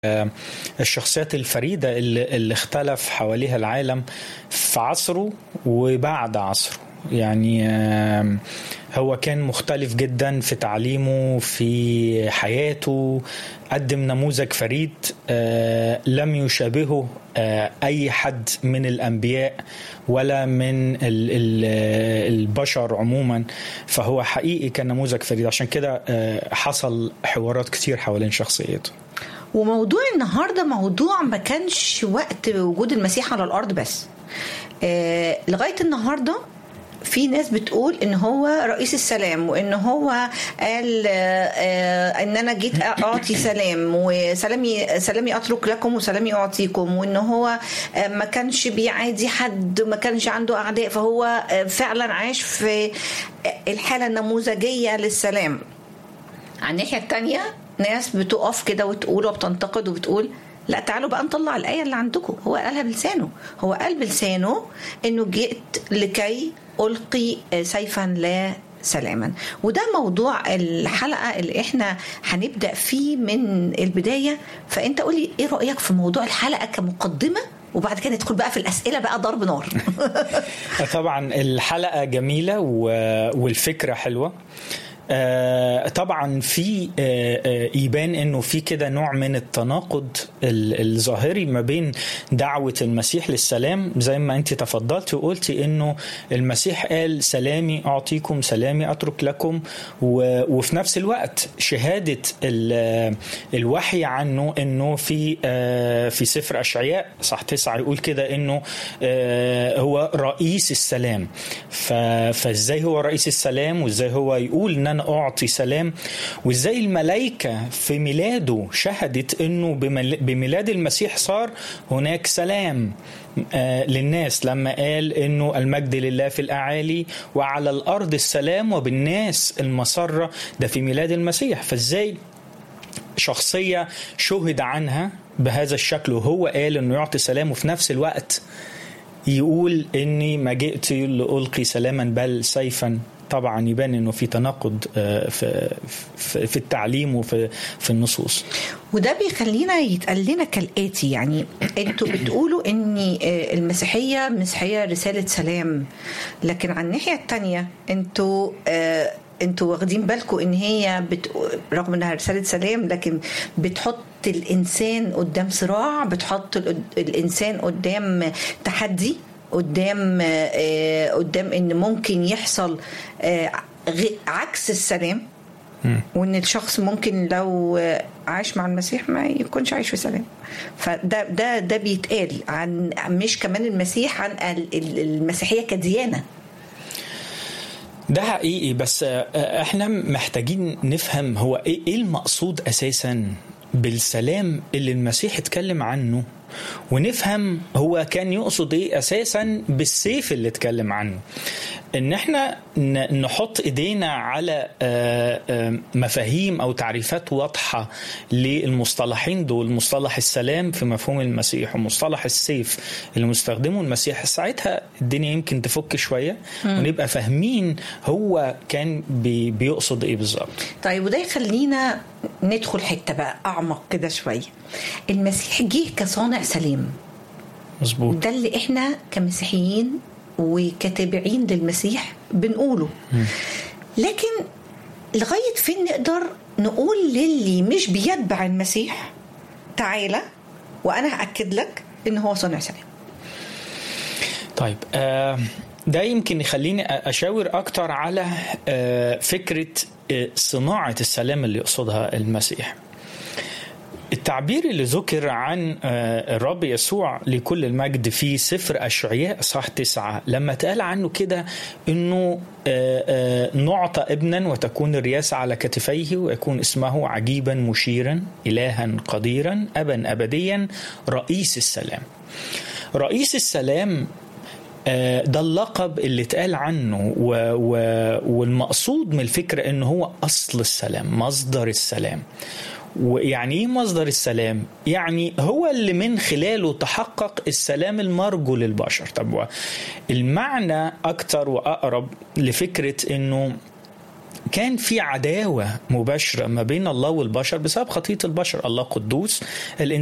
الشخصيات الفريدة اللي, اللي اختلف حواليها العالم في عصره وبعد عصره يعني هو كان مختلف جدا في تعليمه في حياته قدم نموذج فريد لم يشابهه اي حد من الانبياء ولا من البشر عموما فهو حقيقي كان نموذج فريد عشان كده حصل حوارات كتير حوالين شخصيته وموضوع النهارده موضوع ما كانش وقت وجود المسيح على الارض بس آه لغايه النهارده في ناس بتقول ان هو رئيس السلام وان هو قال آه ان انا جيت اعطي سلام وسلامي سلامي اترك لكم وسلامي اعطيكم وان هو آه ما كانش بيعادي حد وما كانش عنده اعداء فهو آه فعلا عاش في الحاله النموذجيه للسلام على الناحيه الثانيه ناس بتقف كده وتقول وبتنتقد وبتقول لا تعالوا بقى نطلع الآية اللي عندكم هو قالها بلسانه هو قال بلسانه انه جئت لكي ألقي سيفا لا سلاما وده موضوع الحلقة اللي احنا هنبدأ فيه من البداية فانت قولي ايه رأيك في موضوع الحلقة كمقدمة وبعد كده ندخل بقى في الاسئله بقى ضرب نار طبعا الحلقه جميله والفكره حلوه آه طبعا في آه آه يبان انه في كده نوع من التناقض الظاهري ما بين دعوه المسيح للسلام زي ما انت تفضلتي وقلتي انه المسيح قال سلامي اعطيكم سلامي اترك لكم وفي نفس الوقت شهاده الوحي عنه انه في في سفر اشعياء صح تسعه يقول كده انه هو رئيس السلام فازاي هو رئيس السلام وازاي هو يقول ان انا اعطي سلام وازاي الملائكه في ميلاده شهدت انه بميلاد المسيح صار هناك سلام للناس لما قال انه المجد لله في الاعالي وعلى الارض السلام وبالناس المسره ده في ميلاد المسيح فازاي شخصيه شهد عنها بهذا الشكل وهو قال انه يعطي سلام وفي نفس الوقت يقول اني ما جئت لالقي سلاما بل سيفا طبعا يبان انه في تناقض في في التعليم وفي في النصوص وده بيخلينا يتقال لنا كالاتي يعني انتوا بتقولوا ان المسيحيه مسيحيه رساله سلام لكن على الناحيه الثانيه انتوا انتوا واخدين بالكم ان هي بت... رغم انها رساله سلام لكن بتحط الانسان قدام صراع بتحط الانسان قدام تحدي قدام قدام ان ممكن يحصل عكس السلام وان الشخص ممكن لو عاش مع المسيح ما يكونش عايش في سلام فده ده ده بيتقال عن مش كمان المسيح عن المسيحيه كديانه ده حقيقي بس احنا محتاجين نفهم هو ايه المقصود اساسا بالسلام اللي المسيح اتكلم عنه ونفهم هو كان يقصد ايه اساسا بالسيف اللي اتكلم عنه ان احنا نحط ايدينا على مفاهيم او تعريفات واضحه للمصطلحين دول مصطلح السلام في مفهوم المسيح ومصطلح السيف اللي مستخدمه المسيح ساعتها الدنيا يمكن تفك شويه ونبقى فاهمين هو كان بي بيقصد ايه بالظبط طيب وده يخلينا ندخل حته بقى اعمق كده شويه المسيح جه كصانع سلام مظبوط ده اللي احنا كمسيحيين وكتابعين للمسيح بنقوله م. لكن لغايه فين نقدر نقول للي مش بيتبع المسيح تعالى وانا هاكد لك ان هو صانع سلام طيب آه ده يمكن يخليني اشاور اكتر على آه فكره آه صناعه السلام اللي يقصدها المسيح التعبير اللي ذكر عن الرب يسوع لكل المجد في سفر أشعياء صح تسعة لما تقال عنه كده أنه نعطى ابنا وتكون الرياسة على كتفيه ويكون اسمه عجيبا مشيرا إلها قديرا أبا أبديا رئيس السلام رئيس السلام ده اللقب اللي اتقال عنه و و والمقصود من الفكرة انه هو اصل السلام مصدر السلام ويعني ايه مصدر السلام؟ يعني هو اللي من خلاله تحقق السلام المرجو للبشر، طب المعنى اكتر واقرب لفكره انه كان في عداوه مباشره ما بين الله والبشر بسبب خطيه البشر الله قدوس